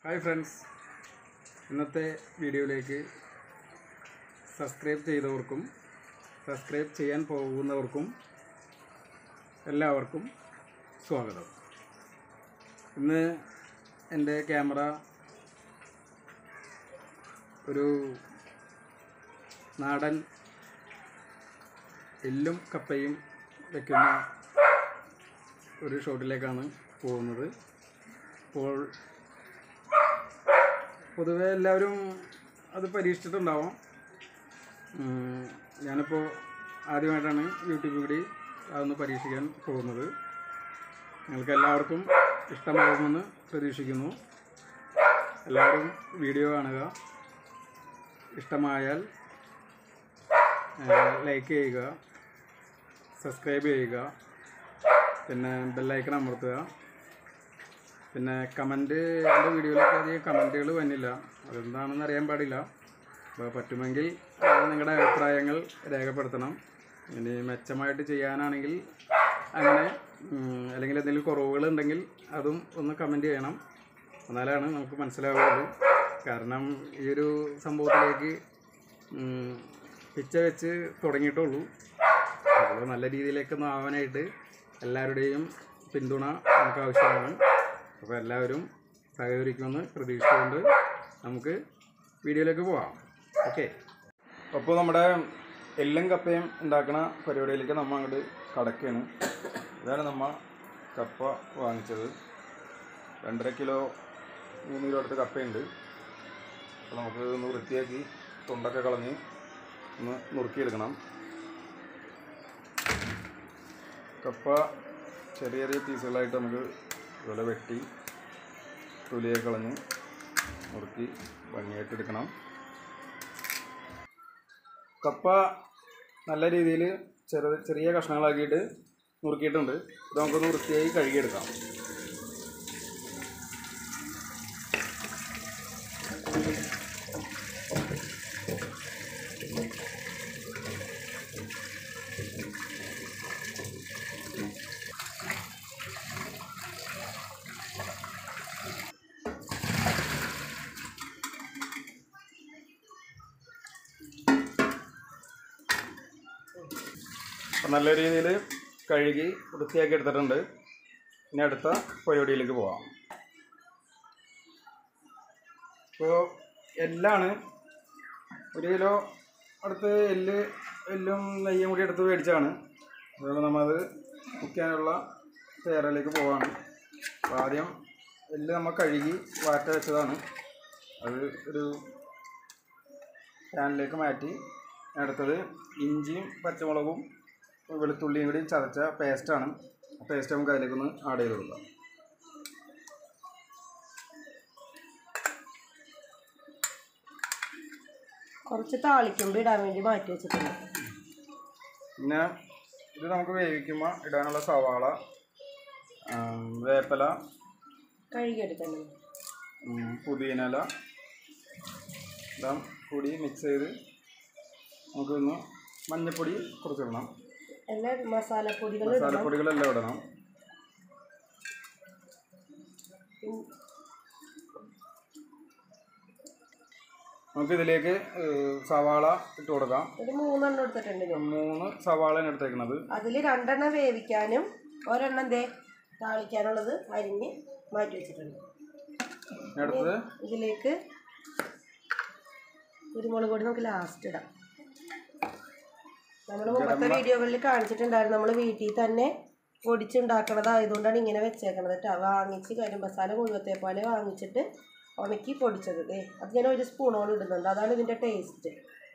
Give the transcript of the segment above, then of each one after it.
Hi friends ഇന്നത്തെ വീഡിയോയിലേക്ക് subscribe ചെയ്തവർക്കും subscribe ചെയ്യാൻ പോകുന്നവർക്കും എല്ലാവർക്കും സ്വാഗതം ഇന്ന് എൻ്റെ ക്യാമറ ഒരു നാടൻ എല്ലും കപ്പയും വയ്ക്കുന്ന ഒരു ഷോട്ടിലേക്കാണ് പോകുന്നത് അപ്പോൾ പൊതുവെ എല്ലാവരും അത് പരീക്ഷിച്ചിട്ടുണ്ടാവും ഉം, ഞാനിപ്പോൾ ആദ്യമായിട്ടാണ് യൂട്യൂബിൽ കൂടി അതൊന്ന് പരീക്ഷിക്കാൻ പോകുന്നത് നിങ്ങൾക്ക് എല്ലാവർക്കും ഇഷ്ടമാകുമെന്ന് പ്രതീക്ഷിക്കുന്നു എല്ലാവരും വീഡിയോ കാണുക ഇഷ്ടമായാൽ ലൈക്ക് ചെയ്യുക സബ്സ്ക്രൈബ് ചെയ്യുക പിന്നെ ബെല്ലൈക്കൺ അമർത്തുക പിന്നെ കമൻറ്റ് എൻ്റെ വീഡിയോയിലൊക്കെ അധികം കമൻറ്റുകൾ വന്നില്ല അതെന്താണെന്ന് അറിയാൻ പാടില്ല അപ്പോൾ പറ്റുമെങ്കിൽ അത് നിങ്ങളുടെ അഭിപ്രായങ്ങൾ രേഖപ്പെടുത്തണം ഇനി മെച്ചമായിട്ട് ചെയ്യാനാണെങ്കിൽ അങ്ങനെ ഉം, അല്ലെങ്കിൽ എന്തെങ്കിലും കുറവുകളുണ്ടെങ്കിൽ അതും ഒന്ന് കമൻറ്റ് ചെയ്യണം എന്നാലാണ് നമുക്ക് മനസ്സിലാവുള്ളൂ കാരണം ഈ ഒരു സംഭവത്തിലേക്ക് ഉം, പിച്ച വെച്ച് തുടങ്ങിയിട്ടുള്ളൂ അപ്പോൾ നല്ല രീതിയിലേക്കൊന്നും ആവാനായിട്ട് എല്ലാവരുടെയും പിന്തുണ നമുക്ക് ആവശ്യമാണ് അപ്പോൾ എല്ലാവരും സഹകരിക്കുമെന്ന് പ്രതീക്ഷിച്ചുകൊണ്ട് നമുക്ക് വീഡിയോയിലേക്ക് പോവാം ഓക്കെ അപ്പോൾ നമ്മുടെ എല്ലും കപ്പയും ഉണ്ടാക്കുന്ന പരിപാടിയിലേക്ക് നമ്മൾ അങ്ങോട്ട് കടക്കുകയാണ് ഇതാണ് നമ്മ കപ്പ വാങ്ങിച്ചത് രണ്ടര കിലോ മൂന്ന് കിലോ അടുത്ത് കപ്പയുണ്ട് അപ്പോൾ നമുക്ക് ഒന്ന് വൃത്തിയാക്കി തൊണ്ടൊക്കെ കളഞ്ഞ് ഒന്ന് നുറുക്കിയെടുക്കണം കപ്പ ചെറിയ ചെറിയ പീസുകളായിട്ട് നമുക്ക് ഇതുപോലെ വെട്ടി തൊലിയൊക്കെ കളഞ്ഞ് നുറുക്കി ഭംഗിയായിട്ട് എടുക്കണം കപ്പ നല്ല രീതിയിൽ ചെറു ചെറിയ കഷ്ണങ്ങളാക്കിയിട്ട് നുറുക്കിയിട്ടുണ്ട് ഇത് നമുക്കൊന്ന് വൃത്തിയായി കഴുകിയെടുക്കാം അപ്പം നല്ല രീതിയിൽ കഴുകി വൃത്തിയാക്കി എടുത്തിട്ടുണ്ട് ഇനി അടുത്ത പരിപാടിയിലേക്ക് പോവാം ഇപ്പോൾ എല്ലാണ് ഒരു കിലോ അടുത്ത് എല്ല് എല്ലും നെയ്യും കൂടി എടുത്ത് മേടിച്ചാണ് അതുകൊണ്ട് നമ്മളത് മുക്കാനുള്ള തയ്യാറിലേക്ക് പോവാണ് അപ്പോൾ ആദ്യം എല്ല് നമ്മൾ കഴുകി വാറ്റ വെച്ചതാണ് അത് ഒരു പാനിലേക്ക് മാറ്റി അടുത്തത് ഇഞ്ചിയും പച്ചമുളകും വെളുത്തുള്ളിയും കൂടി ചതച്ച പേസ്റ്റാണ് ആ പേസ്റ്റ് നമുക്ക് അതിലേക്കൊന്ന് ആഡ് ചെയ്ത് കൊടുക്കാം കുറച്ച് താളിക്കുമ്പോൾ ഇടാൻ വേണ്ടി മാറ്റി വെച്ചിട്ടുണ്ട് പിന്നെ ഇത് നമുക്ക് വേവിക്കുമ്പോൾ ഇടാനുള്ള സവാള ആം, വേപ്പില കഴുകിയെടുക്കണം ഉം, പുതിനയില എല്ലാം കൂടി മിക്സ് ചെയ്ത് നമുക്കൊന്ന് മഞ്ഞൾപ്പൊടി കുറച്ചിടണം എല്ലാ മസാലപ്പൊടികൾ ഇടണം മസാലപ്പൊടികളെല്ലാം ഇടണം ഉം, നമുക്കിതിലേക്ക് ഏഹ്, സവാള ഇട്ട് കൊടുക്കാം ഒരു മൂന്നെണ്ണം എടുത്തിട്ടുണ്ട് ഞാൻ മൂന്ന് സവാളയാണ് എടുത്തേക്കുന്നത് അതിൽ രണ്ടെണ്ണം വേവിക്കാനും ഒരെണ്ണം ദേ താളിക്കാനുള്ളത് അരിഞ്ഞ് മാറ്റി വെച്ചിട്ടുണ്ട് ഇനി അടുത്തത് ഇതിലേക്ക് കുരുമുളക് പൊടി നമുക്ക് ലാസ്റ്റ് ഇടാം നമ്മൾ മുമ്പത്തെ വീഡിയോകളിൽ കാണിച്ചിട്ടുണ്ടായിരുന്നു നമ്മൾ വീട്ടിൽ തന്നെ പൊടിച്ചുണ്ടാക്കണതായതുകൊണ്ടാണ് ഇങ്ങനെ വെച്ചേക്കണത് കേട്ടോ വാങ്ങിച്ച് കരും മസാല മുഴുവത്തെ പോലെ വാങ്ങിച്ചിട്ട് ഉണക്കി പൊടിച്ചത് ദേ അത് ഞാൻ ഒരു സ്പൂണോളം ഇടുന്നുണ്ട് അതാണ് ഇതിൻ്റെ ടേസ്റ്റ്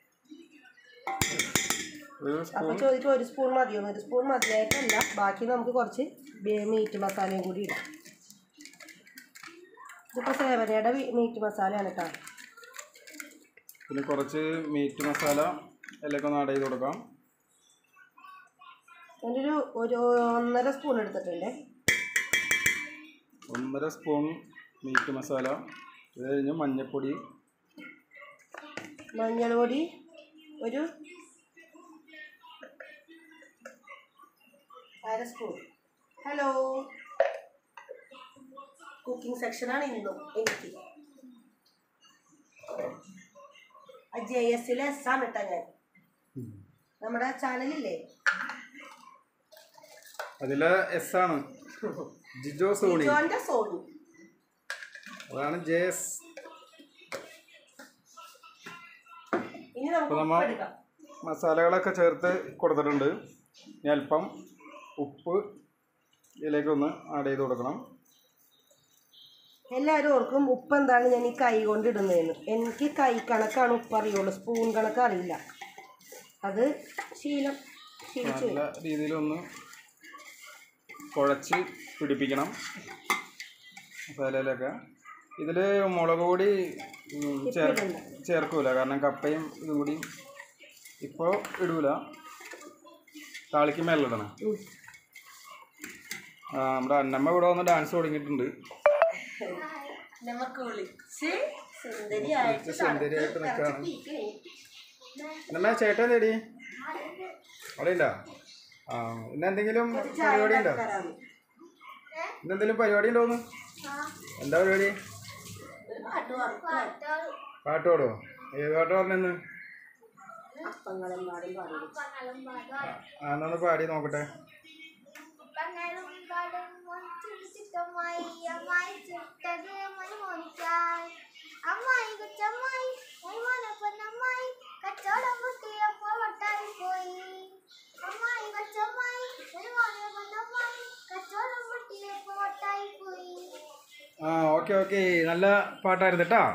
ഒരു അപ്പോൾ ചോദിക്കും ഒരു സ്പൂൺ മതിയോ ഒരു സ്പൂൺ മതിയായിട്ടല്ല ബാക്കി നമുക്ക് കുറച്ച് ബേ- മീറ്റ് മസാലയും കൂടി ഇടാം ഇതിപ്പോൾ സേവനയുടെ വി- മീറ്റ് മസാലയാണ് കേട്ടോ പിന്നെ കുറച്ച് മീറ്റ് മസാല അതിലേക്ക് ഒന്ന് ആഡ് ചെയ്ത് കൊടുക്കാം ഒരു ഒരു ഒന്നര സ്പൂൺ എടുത്തിട്ടുണ്ട് ഒന്നര സ്പൂൺ മീറ്റ് മസാല ഇത് കഴിഞ്ഞ് മഞ്ഞൾപ്പൊടി മഞ്ഞൾ പൊടി ഒരു അര സ്പൂൺ ഹലോ കുക്കിംഗ് സെക്ഷനാണ് ഇന്നും എനിക്ക് ജെ എസിലെ എസ് ആണ് കേട്ടോ ഞാൻ നമ്മുടെ ചാനലില്ലേ അതില് എസ് ആണ് ജിജോ സോണി ജോന്റെ സോണി അതാണ് ജെ എസ് ഇനി നമുക്ക് അപ്പൊ നമ്മ- ഉപ്പ് എടുക്കാം മസാലകളൊക്കെ ചേർത്ത് കൊടുത്തിട്ടുണ്ട് ഇനി അല്പം ഉപ്പ് ഇതിലേക്കൊന്ന് ആഡ് ചെയ്ത് കൊടുക്കണം എല്ലാവരും ഓർക്കും ഉപ്പ് എന്താണ് ഞാൻ ഈ കൈ കൊണ്ട് ഇടുന്നതെന്ന് എനിക്ക് കൈ കണക്കാണ് ഉപ്പ് അറിയുള്ളൂ സ്പൂൺ കണക്ക് അറിയില്ല അത് ശീലം ശീലിച്ചു നല്ല രീതിയിലൊന്ന് കുഴച്ച് പിടിപ്പിക്കണം മസാലയിലൊക്കെ ഇതിൽ മുളക് പൊടി ഉം, ചേർ ഇടണ്ട. ചേർക്കൂല കാരണം കപ്പയും ഇതും കൂടി ഇപ്പോൾ ഇടൂല താളിക്ക് മേലിടണം ഉം. ആ, നമ്മുടെ അന്നമ്മ ഇവിടെ വന്ന് ഡാൻസ് തുടങ്ങിയിട്ടുണ്ട് നമുക്ക് വിളിച്ച് സുന്ദരിയായിട്ട് വിളിച്ച് സുന്ദരിയായിട്ട് തണുത്ത് നിൽക്കുകയാണ്. വിറച്ച് അന്നമ്മ ചേട്ടൻ തേടി അവിടെ ഉണ്ടോ ആ ഇന്ന് എന്തെങ്കിലും പരിപാടി ഉണ്ടോ തരാം. ഇന്ന് എന്തെങ്കിലും പരിപാടി ഉണ്ടോന്ന് എന്താ പരിപാടി ഒരു പാട്ട് പാടും. പാട്ട് പാടുമോ ഏത് പാട്ട് പറഞ്ഞെന്ന് അപ്പങ്ങളും പാടും പാടും ആ എന്നൊന്ന് പാടി നോക്കട്ടെ പങ്ങളും പാടും ചിട്ടമായി അമ്മായി ചുട്ടത് മനുമോനിക്കായി അമ്മായി കുറ്റമ്മായി മനുമോനൊപ്പന്നമ്മായി കച്ചവടം കുട്ടിയപ്പോൾ വട്ടായി പോയി അമ്മായി കൊച്ചമ്മായി മനുമോനൊപ്പന്നമ്മായി കച്ചവടം കുട്ടിയപ്പോൾ വട്ടായി പോയി ആ ഓക്കെ ഓക്കെ നല്ല പാട്ടായിരുന്നു കേട്ടോ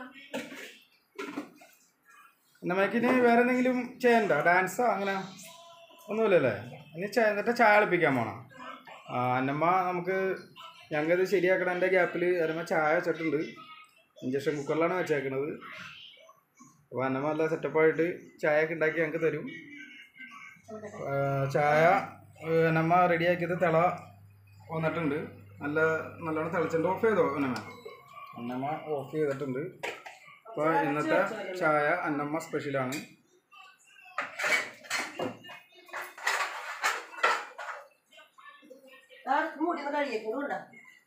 നമ്മൾക്ക് ഇനി വേറെ എന്തെങ്കിലും ചെയ്യണ്ട ഡാൻസോ അങ്ങനെ ഒന്നുമില്ലല്ലേ ഇനി ചായ എന്നിട്ട് ചായ കളിപ്പിക്കാൻ പോണം ആ അന്നമ്മ നമുക്ക് ഞങ്ങൾക്കിത് ശരിയാക്കണതിൻ്റെ ഗ്യാപ്പിൽ അന്നമ്മ ചായ വെച്ചിട്ടുണ്ട് ഇഞ്ചക്ഷൻ കുക്കറിലാണ് വെച്ചേക്കണത് അപ്പോൾ അന്നമ്മ നല്ല സെറ്റപ്പായിട്ട് ചായ ഒക്കെ ഉണ്ടാക്കി ഞങ്ങൾക്ക് തരും ആ, ചായ ഏ, അന്നമ്മ റെഡിയാക്കിയത് തിള വന്നിട്ടുണ്ട് നല്ല നല്ലോണം തിളച്ചിട്ടുണ്ട് ഓഫ് ചെയ്തോ അന്നമ്മ അന്നമ്മ ഓഫ് ചെയ്തിട്ടുണ്ട് അപ്പോൾ ഇന്നത്തെ ചായ അന്നമ്മ സ്പെഷ്യലാണ് ആ മൂടി ഒന്ന് കഴിയേക്കുന്നുണ്ടോ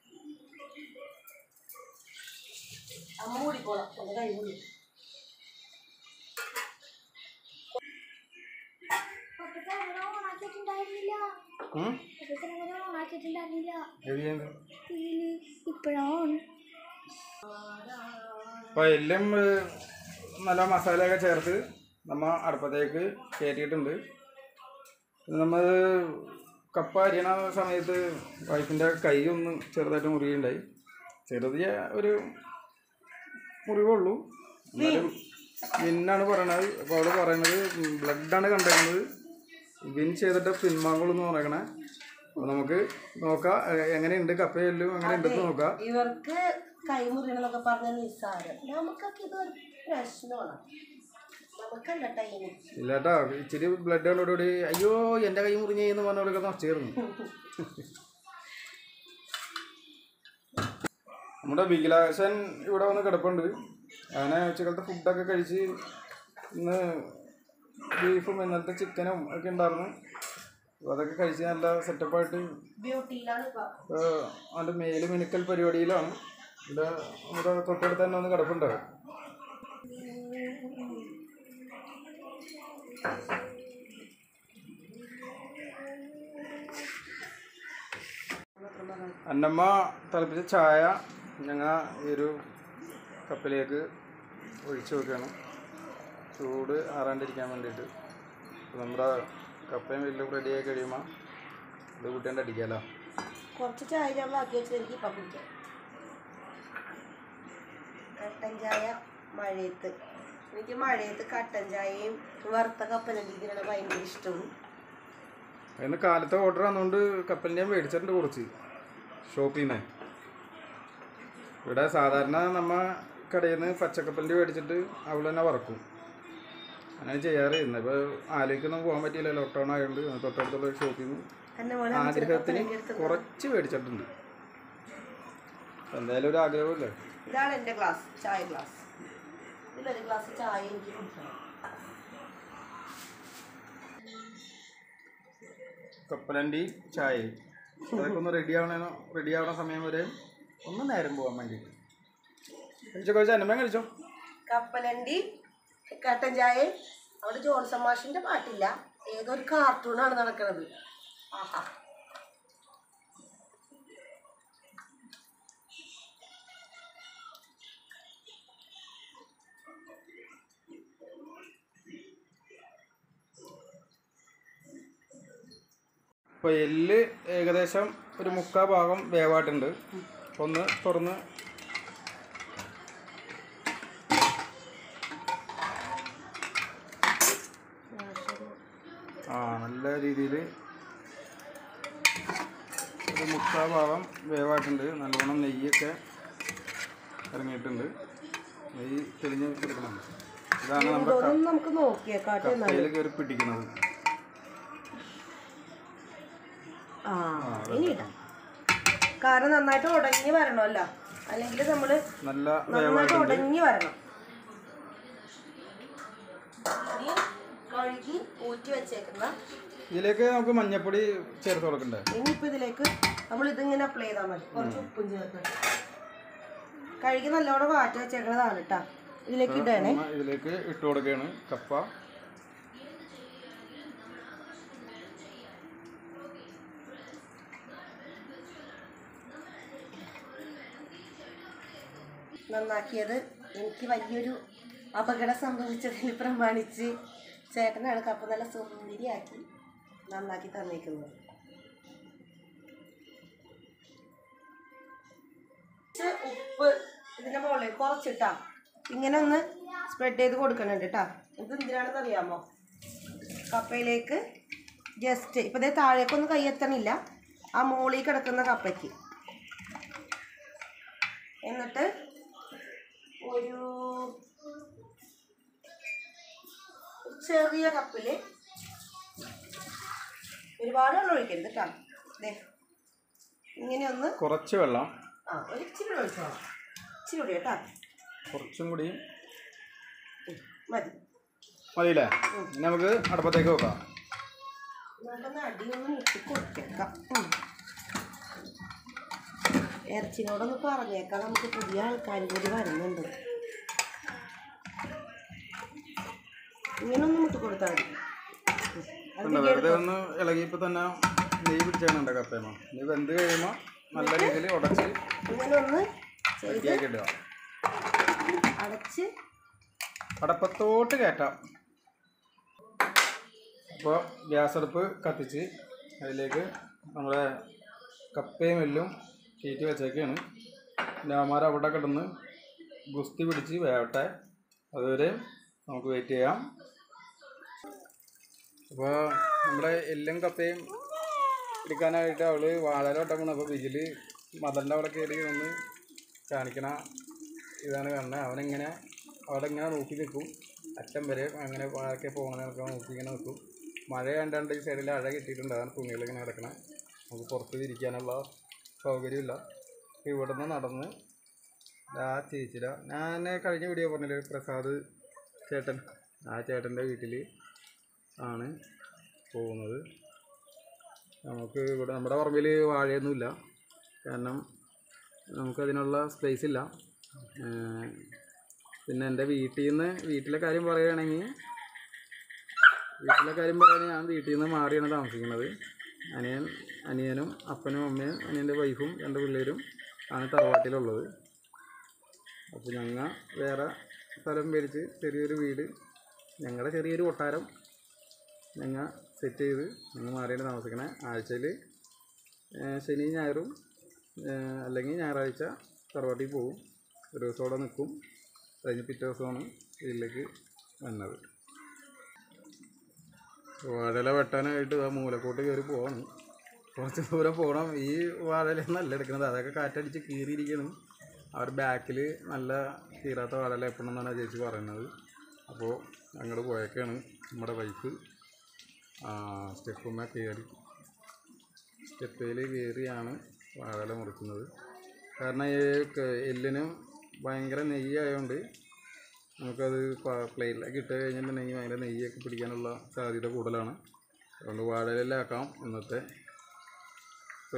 അമ്മ മൂടിക്കോളാം ഒന്ന് കൈ മൂടി പപ്പച്ചങ്ങനെ ഓണാക്കിയിട്ടുണ്ടായിരുന്നില്ല ഉം? പപ്പച്ചങ്ങനെ ഓണാക്കിയിട്ടുണ്ടായിരുന്നില്ല ഏത് ചെയ്യുന്നത്? ഇപ്പോഴാണ് അപ്പോൾ എല്ലാം ഏ, നല്ല മസാലയൊക്കെ ചേർത്ത് നമ്മ അടുപ്പത്തേക്ക് കയറ്റിയിട്ടുണ്ട് നമ്മൾ കപ്പ അരിയണ സമയത്ത് വൈഫിൻ്റെ കൈ ഒന്ന് ചെറുതായിട്ട് മുറിയുണ്ടായി ചെറിയ ഒരു മുറിവുള്ളൂ എന്നാലും വിന്നാണ് പറയണത് അപ്പോൾ അവള് പറയണത് ബ്ലഡാണ് കണ്ടേക്കുന്നത് വിൻ ചെയ്തിട്ട് പിന്മാങ്ങുള്ളൂ എന്ന് പറയണേ അപ്പോൾ നമുക്ക് നോക്കാം എ- എങ്ങനെയുണ്ട് കപ്പയെല്ലാം എങ്ങനെയുണ്ടെന്ന് നോക്കാം ഇവർക്ക് കൈമുറിയണമെന്നൊക്കെ പറഞ്ഞ നിസ്സാരം നമുക്കൊക്കെ ഇതൊരു പ്രശ്നമാണ് നമുക്കല്ല ടൈം ഇല്ലാട്ടാ ഇച്ചിരി ബ്ലഡ് കണ്ടോടുകൂടി അയ്യോ എൻ്റെ കൈ മുറിഞ്ഞ് എന്ന് പറഞ്ഞവരൊക്കെ നഷ്ടമായിരുന്നു നമ്മുടെ വികലാസൻ ഇവിടെ വന്ന് കിടപ്പുണ്ട് അങ്ങനെ ഉച്ചക്കലത്തെ ഫുഡൊക്കെ കഴിച്ച് ഇന്ന് ബീഫും ഇന്നലത്തെ ചിക്കനും ഒക്കെ ഉണ്ടായിരുന്നു അപ്പോൾ അതൊക്കെ കഴിച്ച് നല്ല സെറ്റപ്പായിട്ട് ബ്യൂട്ടിയിലാണ് ഇപ്പൊ അവൻ്റെ മേല് മിനുക്കൽ പരിപാടിയിലാണ് ഇവിടെ നമ്മുടെ തൊട്ടടുത്ത് തന്നെ ഒന്ന് കിടപ്പുണ്ട് അന്നമ്മ തിളപ്പിച്ച ചായ ഞങ്ങൾ ഈ ഒരു കപ്പിലേക്ക് ഒഴിച്ചു വെക്കുകയാണ് ചൂട് ആറാണ്ടിരിക്കാൻ വേണ്ടിയിട്ട് അപ്പോൾ നമ്മുടെ കപ്പയും വലിയ റെഡിയായി കഴിയുമ്പോൾ ഇത് കൂട്ടിയാണ്ട് അടിക്കാമല്ലോ കുറച്ച് ചായ ഞാൻ ബാക്കി വെച്ച് എനിക്ക് ഇപ്പം കുടിക്കാം കട്ടൻ ചായ മഴയത്ത് എനിക്ക് മഴയത്ത് കട്ടൻ ചായയും വറുത്ത കപ്പലണ്ടി ഇതിനാണ് ഭയങ്കര ഇഷ്ടവും ഇന്ന് കാലത്തെ ഓർഡർ വന്നുകൊണ്ട് കപ്പലിൻ്റെ മേടിച്ചിട്ടുണ്ട് കുറച്ച് ഷോപ്പിൽ നിന്ന് ഇവിടെ സാധാരണ നമ്മ കടയിൽ നിന്ന് പച്ചക്കപ്പലിൻ്റെ മേടിച്ചിട്ട് അവൾ തന്നെ വറക്കും അങ്ങനെ ചെയ്യാറ് ഇന്നിപ്പോൾ ആലോചിക്കൊന്നും പോകാൻ പറ്റിയില്ല ലോക്ക്ഡൗൺ ആയതുകൊണ്ട് തൊട്ടടുത്തുള്ള ഒരു ഷോപ്പിൽ നിന്ന് എന്നെ പോലെ ആഗ്രഹത്തിന് കുറച്ച് മേടിച്ചിട്ടുണ്ട് എന്തായാലും ഒരു ആഗ്രഹമില്ലേ ഇതാണ് എൻ്റെ ഗ്ലാസ് ചായ ഗ്ലാസ് ഇതിലൊരു ഗ്ലാസ് ചായ എനിക്ക് കുടിക്കണം കപ്പലണ്ടി ചായയും അതൊക്കെ ഒന്ന് റെഡി ആവണ റെഡി ആവണ സമയം വരെ ഒന്ന് നേരം പോകാൻ വേണ്ടിയിട്ട് കഴിച്ചോ കഴിച്ചോ അന്നമ്മ കഴിച്ചോ കപ്പലണ്ടി കട്ടൻ ചായ അവിടെ ജോൺസൺ മാഷിന്റെ പാട്ടില്ല ഏതൊരു കാർട്ടൂണാണ് നടക്കുന്നത് ആഹാ ഇപ്പോൾ എല്ല് ഏകദേശം ഒരു മുക്കാ ഭാഗം വേവായിട്ടുണ്ട് ഒന്ന് തുറന്ന് ആ നല്ല രീതിയിൽ ഒരു മുക്കാ ഭാഗം വേവായിട്ടുണ്ട് നല്ലോണം നെയ്യൊക്കെ ഇറങ്ങിയിട്ടുണ്ട് നെയ്യ് തെളിഞ്ഞ് കിടക്കണം ഇതാണ് നമ്മുടെ ക- ഇതൊന്നും നമുക്ക് നോക്കിയേക്കാട്ടെ എന്നാല് കപ്പയിൽ കയറി പിടിക്കുന്നത് ആ ഇനി ഇടാം കാരണം നന്നായിട്ട് ഉടഞ്ഞ് വരണമല്ലോ അല്ലെങ്കിൽ നമ്മള് നല്ല നന്നായിട്ട് വേവായിട്ടുണ്ട് ഉടഞ്ഞ് വരണം ഇനി കഴുകി ഊറ്റി വെച്ചേക്കുന്ന ഇതിലേക്ക് നമുക്ക് മഞ്ഞപ്പൊടി ചേർത്ത് കൊടുക്കണ്ടേ ഇനിയിപ്പോൾ ഇതിലേക്ക് നമ്മൾ ഇതിങ്ങനെ അപ്ലൈ ചെയ്താൽ മതി കുറച്ച് ഉപ്പും ചേർത്ത് കഴുകി നല്ലോണം വാറ്റി വെച്ചേക്കുന്നതാണ് കേട്ടോ ഇതിലേക്ക് ഇടണേ നമ്മ ഇതിലേക്ക് ഇട്ട് കൊടുക്കുകയാണ് കപ്പ നന്നാക്കിയത് എനിക്ക് വലിയൊരു അപകടം സംഭവിച്ചതിൽ പ്രമാണിച്ച് ചേട്ടനാണ് കപ്പ നല്ല സുന്ദരിയാക്കി നന്നാക്കി തന്നേക്കുന്നത് കുറച്ച് ഉപ്പ് ഇതിന്റെ മുകളിൽ കുറച്ചിട്ടാ ഇങ്ങനെ ഒന്ന് സ്പ്രെഡ് ചെയ്ത് കൊടുക്കുന്നുണ്ട് കേട്ടാ ഇത് എന്തിനാണെന്ന് അറിയാമോ കപ്പയിലേക്ക് ജസ്റ്റ് ഇപ്പം ഇതേ താഴേക്കൊന്നും കൈയെത്തണില്ല ആ മുകളിൽ കിടക്കുന്ന കപ്പയ്ക്ക് എന്നിട്ട് ഒരു ചെറിയ കപ്പില് ഒരുപാട് വെള്ളം ഒഴിക്കരുത് കേട്ടോ ദേ ഇങ്ങനെ ഒന്ന് കുറച്ച് വെള്ളം ആ ഒരു ഇച്ചിരി കൂടെ ഒഴിച്ചോളാം ഇച്ചിരി കൂടി കേട്ടോ കുറച്ചും കൂടി മതി മതിയില്ലേ ഇനി നമുക്ക് അടുപ്പത്തേക്ക് വെക്കാം നമുക്കൊന്ന് അടിയൊന്ന് മുട്ടി കൊടുത്തേക്കാം ഉം. ഇറച്ചിനോടൊന്ന് പറഞ്ഞേക്കാം നമുക്ക് പുതിയ ആൾക്കാർ കൂടി വരുന്നുണ്ട് ഇങ്ങനൊന്ന് മുട്ടി കൊടുത്താൽ മതി ഉം. അത് കണ്ടോ, വെറുതെ ഒന്ന് ഇളകിയപ്പോൾ തന്നെ നെയ്യ് പിടിച്ചാണ് കപ്പയമ്മ ഇനി വെന്ത് കഴിയുമ്പോൾ നല്ല രീതിയിൽ ഉടച്ച് ഇങ്ങനെ ഒന്ന് ചെയ്ത് റെഡിയാക്കി ഇടുക അടച്ച് അടപ്പത്തോട്ട് കയറ്റാം അപ്പോൾ ഗ്യാസ് അടുപ്പ് കത്തിച്ച് അതിലേക്ക് നമ്മുടെ കപ്പയും എല്ലും ചീറ്റി വെച്ചേക്കാണ് ഞാമാർ അവിടെ കിടന്ന് ഗുസ്തി പിടിച്ച് വേവട്ടെ അതുവരെ നമുക്ക് വെയിറ്റ് ചെയ്യാം അപ്പോൾ നമ്മുടെ എല്ലും കപ്പയും എടുക്കാനായിട്ട് അവള് വാഴല ഒട്ടക്കണം അപ്പോൾ വിജില് മദറിൻ്റെ അവിടെ കയറി ഒന്ന് കാണിക്കണ ഇതാണ് കാണുന്നത് അവനിങ്ങനെ അവിടെ ഇങ്ങനെ നോക്കി നിൽക്കും അറ്റം വരെ അങ്ങനെ ആരൊക്കെ പോകണമെന്നൊക്കെ നോക്കി ഇങ്ങനെ നിൽക്കും മഴ കണ്ടാണ്ട് ഈ സൈഡിൽ അഴ കെട്ടിയിട്ടുണ്ട് അതാണ് തുണികൾ ഇങ്ങനെ കിടക്കണം നമുക്ക് പുറത്ത് വിരിക്കാനുള്ള സൗകര്യമില്ല അപ്പോൾ ഇവിടെ നിന്ന് നടന്ന് ആ ചേച്ചിയുടെ ഞാൻ കഴിഞ്ഞ വീഡിയോ പറഞ്ഞില്ലേ പ്രസാദ് ചേട്ടൻ ആ ചേട്ടൻ്റെ വീട്ടിൽ ആണ് പോകുന്നത് നമുക്ക് ഇവിടെ നമ്മുടെ പറമ്പിൽ വാഴയൊന്നുമില്ല കാരണം നമുക്കതിനുള്ള സ്പേസ് ഇല്ല ഏഹ് പിന്നെ എൻ്റെ വീട്ടിൽ നിന്ന് വീട്ടിലെ കാര്യം പറയുകയാണെങ്കിൽ വീട്ടിലെ കാര്യം പറയുകയാണെങ്കിൽ ഞാൻ വീട്ടിൽ നിന്ന് മാറിയാണ് താമസിക്കുന്നത് അനിയൻ അനിയനും അപ്പനും അമ്മയും അനിയൻ്റെ വൈഫും രണ്ട് പിള്ളേരും ആണ് തറവാട്ടിലുള്ളത് അപ്പോൾ ഞങ്ങൾ വേറെ സ്ഥലം മേടിച്ച് ചെറിയൊരു വീട് ഞങ്ങളുടെ ചെറിയൊരു കൊട്ടാരം ഞങ്ങൾ സെറ്റ് ചെയ്ത് ഞങ്ങൾ മാറിയാണ് താമസിക്കണേ ആഴ്ചയിൽ ശനി ഞായറും ഏഹ് അല്ലെങ്കിൽ ഞായറാഴ്ച തറവാട്ടിൽ പോകും ഒരു ദിവസം അവിടെ നിൽക്കും കഴിഞ്ഞ് പിറ്റേ ദിവസമാണ് വീട്ടിലേക്ക് വന്നത് വാഴല വെട്ടാനായിട്ട് ആ മൂലക്കോട്ട് കയറി പോകണം കുറച്ച് ദൂരം പോകണം ഈ വാഴല നല്ല എടുക്കുന്നത് അതൊക്കെ കാറ്റടിച്ച് കീറിയിരിക്കണം അവർ ബാക്കിൽ നല്ല തീരാത്ത വാഴല എപ്പോഴെന്നാണ് ആ ചേച്ചി പറയുന്നത് അപ്പോൾ അങ്ങോട്ട് പോയേക്കാണ് നമ്മുടെ വൈഫ് സ്റ്റെപ്പുമ്മ കയറി സ്റ്റെപ്പയിൽ കയറിയാണ് വാഴല മുറിക്കുന്നത് കാരണം ഈ ക- എല്ലിന് ഭയങ്കര നെയ്യായതുകൊണ്ട് നമുക്കത് പ്ലേറ്റിലേക്ക് ഇട്ട് കഴിഞ്ഞിട്ടുണ്ടെങ്കിൽ ഭയങ്കര നെയ്യൊക്കെ പിടിക്കാനുള്ള സാധ്യത കൂടുതലാണ് അതുകൊണ്ട് വാഴയിലാക്കാം ഇന്നത്തെ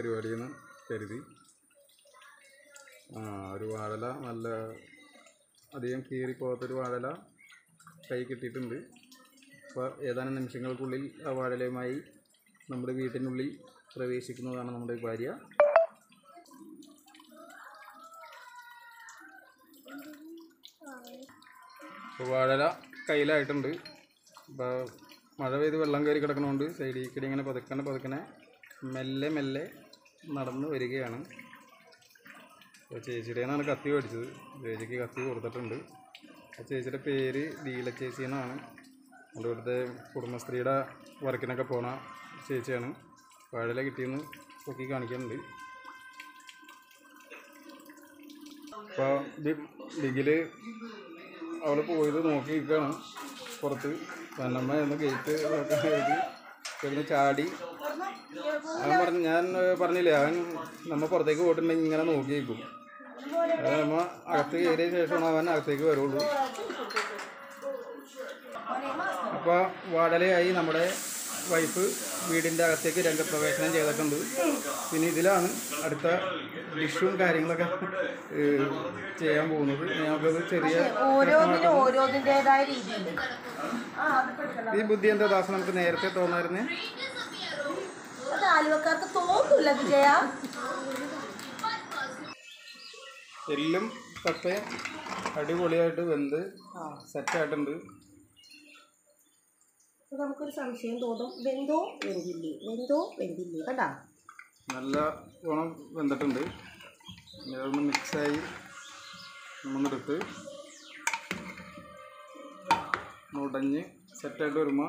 പരിപാടിയെന്ന് കരുതി ആ ഒരു വാഴല നല്ല അധികം കീറി പോകാത്തൊരു വാഴല കൈ കിട്ടിയിട്ടുണ്ട് അപ്പോൾ ഏതാനും നിമിഷങ്ങൾക്കുള്ളിൽ ആ വാഴലയുമായി നമ്മുടെ വീട്ടിനുള്ളിൽ പ്രവേശിക്കുന്നതാണ് നമ്മുടെ ഭാര്യ അപ്പോൾ വാഴല കയ്യിലായിട്ടുണ്ട് അപ്പോൾ മഴ പെയ്ത് വെള്ളം കയറി കിടക്കണോണ്ട് സൈഡിൽ കൂടി ഇങ്ങനെ പതുക്കനെ പതുക്കനെ മെല്ലെ മെല്ലെ നടന്ന് വരികയാണ് അപ്പോൾ ചേച്ചിയുടെ നിന്നാണ് കത്തി മേടിച്ചത് ചേച്ചിക്ക് കത്തി കൊടുത്തിട്ടുണ്ട് ആ ചേച്ചിയുടെ പേര് ദീല ചേച്ചി എന്നാണ് നമ്മുടെ ഇവിടുത്തെ കുടുംബശ്രീയുടെ വർക്കിനൊക്കെ പോണ ചേച്ചിയാണ് വാഴല കിട്ടിയെന്ന് പൊക്കി കാണിക്കുന്നുണ്ട് അപ്പോൾ ഡിഗില് അവൾ പോയത് നോക്കി നിൽക്കുകയാണ് പുറത്ത് പന്നമ്മ എന്ന് ഗേറ്റ് കിടന്ന് ചാടി അവൻ പറഞ്ഞു ഞാൻ ഏഹ്, പറഞ്ഞില്ലേ അവൻ നമ്മ പുറത്തേക്ക് പോയിട്ടുണ്ടെങ്കിൽ ഇങ്ങനെ നോക്കി നിൽക്കും അത് നമ്മ അകത്ത് കയറിയ ശേഷമാണ് അവൻ അകത്തേക്ക് വരുള്ളൂ അപ്പോൾ വാടലയായി നമ്മുടെ വൈഫ് വീടിൻ്റെ അകത്തേക്ക് രംഗപ്രവേശനം ചെയ്തിട്ടുണ്ട് പിന്നെ ഇതിലാണ് അടുത്ത ഡിഷും കാര്യങ്ങളൊക്കെ ഏഹ്, ചെയ്യാൻ പോകുന്നത് ഞങ്ങൾക്കത് ചെറിയ ഓരോന്നിനും ഓരോന്നിൻ്റെതായ രീതിയുണ്ട് ആ അത് പഠിക്കണം ഈ ബുദ്ധി എന്താ ദാസം നമുക്ക് നേരത്തെ തോന്നായിരുന്നേ അത് ആലുവക്കാർക്ക് തോന്നില്ല വിജയ എല്ലും കപ്പയും അടിപൊളിയായിട്ട് വെന്ത് സെറ്റായിട്ടുണ്ട് അപ്പൊ നമുക്കൊരു സംശയം തോന്നും വെന്തോ വെന്തില്ലേ വെന്തോ വെന്തില്ലേ കണ്ടാ നല്ല ഓണം വെന്തിട്ടുണ്ട് ഇനി അതൊന്ന് മിക്സായി നമ്മളെടുത്ത് ഉടഞ്ഞ് സെറ്റായിട്ട് വരുമ്പോൾ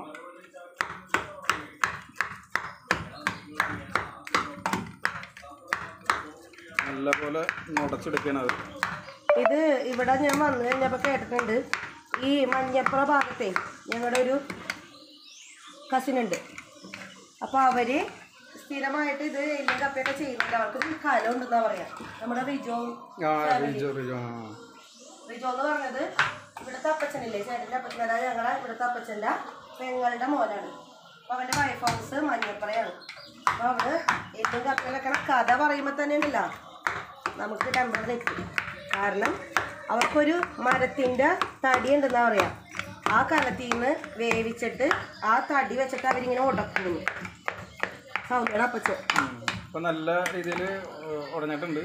നല്ലപോലെ ഉടച്ചെടുക്കണം അത് ഇത് ഇവിടെ ഞാൻ വന്നു കഴിഞ്ഞപ്പോൾ കേട്ടിട്ടുണ്ട് ഈ മഞ്ഞപ്പുറ ഭാഗത്തെ ഞങ്ങളുടെ ഒരു കസിൻ ഉണ്ട് അപ്പോൾ അവര് സ്ഥിരമായിട്ട് ഇത് എല്ലും കപ്പയൊക്കെ ചെയ്യുന്നുണ്ട് അവർക്ക് കലം ഉണ്ടെന്നാ പറയാ നമ്മുടെ റിജോ ആ റിജോ റിജോ ആ റിജോ എന്ന് പറഞ്ഞത് ഇവിടുത്തെ അപ്പച്ചനില്ലേ ചേട്ടൻ്റെ അപ്പച്ചൻ അതായത് ഞങ്ങളെ ഇവിടുത്തെ അപ്പച്ചൻ്റെ പെങ്ങളുടെ മോനാണ് അപ്പോൾ അവൻ്റെ വൈഫ് ഹൗസ് മഞ്ഞപ്പുറയാണ് അപ്പോൾ അവള് എല്ലും കപ്പയിലൊക്കെ കഥ പറയുമ്പോൾ തന്നെ ഉണ്ടല്ലോ നമുക്ക് ടെമ്പർ തെറ്റും കാരണം അവർക്കൊരു മരത്തിൻ്റെ തടി ഉണ്ടെന്നാ പറയാ ആ കലത്തിൽ നിന്ന് വേവിച്ചിട്ട് ആ തടി വെച്ചിട്ട് അവരിങ്ങനെ ഉടക്കുന്നു സൗന്ദര്യ അപ്പച്ചൻ ഇപ്പം നല്ല രീതിയിൽ ഉടഞ്ഞിട്ടുണ്ട്